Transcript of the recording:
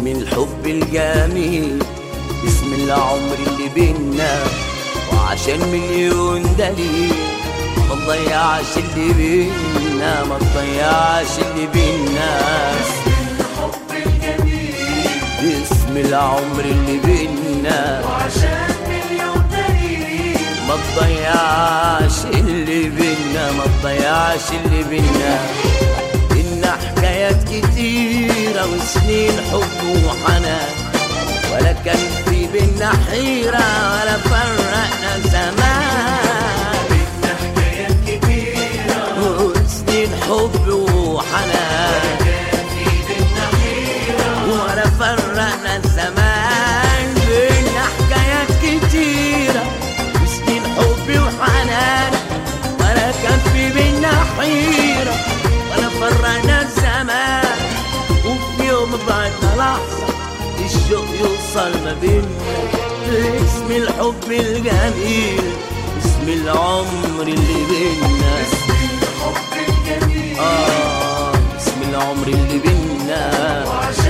باسم الحب الجميل باسم العمر اللي بينا وعشان مليون دليل ما تضيعش اللي بينا ما تضيعش اللي بينا الحب الجميل باسم العمر اللي بينا وعشان مليون دليل ما تضيعش اللي بينا ما تضيعش اللي بينا إنا حكايات كتيرة وسنين حب وحنان ولا كان في بينا حيرة ولا فرقنا زمان بينا حكايات كتيرة وسنين حب وحنان كان في بينا حيرة ولا فرقنا زمان بينا حكايات كتيرة وسنين حب وحنان ولا كان في بينا حيرة ولا فرقنا الزمان وفي يوم بعدنا لحظة الشوق يوصل ما بينا اسم الحب الجميل اسم العمر اللي بينا الحب الجميل آه اسم العمر اللي بينا وعشان